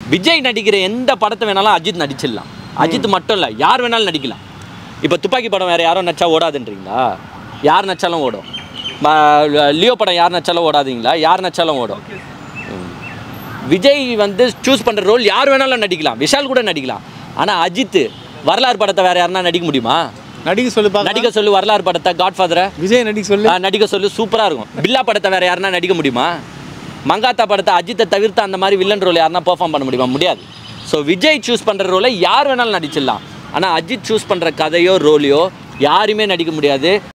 விஜய் நடிக்கிற எந்த படத்தை வேணாலும் அஜித் நடிச்சிடலாம் அஜித் மட்டும் இல்லை யார் வேணாலும் நடிக்கலாம் இப்போ துப்பாக்கி படம் வேறு யாரும் நடிச்சா ஓடாதுன்றீங்களா யார் நடிச்சாலும் ஓடும் ம- லியோ படம் யார் நடிச்சாலும் ஓடாதீங்களா யார் நடிச்சாலும் ஓடும் ம். விஜய் வந்து சூஸ் பண்ணுற ரோல் யார் வேணாலும் நடிக்கலாம் விஷால் கூட நடிக்கலாம் ஆனால் அஜித் வரலாறு படத்தை வேறு யாருன்னா நடிக்க முடியுமா நடிக்க சொல்லு பார்க்கலாம் நடிக்க சொல்லு வரலாறு படத்தை காட்ஃபாதரை விஜய் நடிக்க சொல்லு ஆ, நடிக்க சொல்லு சூப்பராக இருக்கும் பில்லா படத்தை வேற யாருன்னா நடிக்க முடியுமா மங்காத்தா படத்தை அஜித்தை தவிர்த்து அந்த மாதிரி வில்லன் ரோல் யாருன்னா பெர்ஃபார்ம் பண்ண முடியுமா முடியாது ஸோ விஜய் சூஸ் பண்ணுற ரோலை யார் வேணாலும் நடிச்சிடலாம் ஆனால் அஜித் சூஸ் பண்ணுற கதையோ ரோலையோ யாருமே நடிக்க முடியாது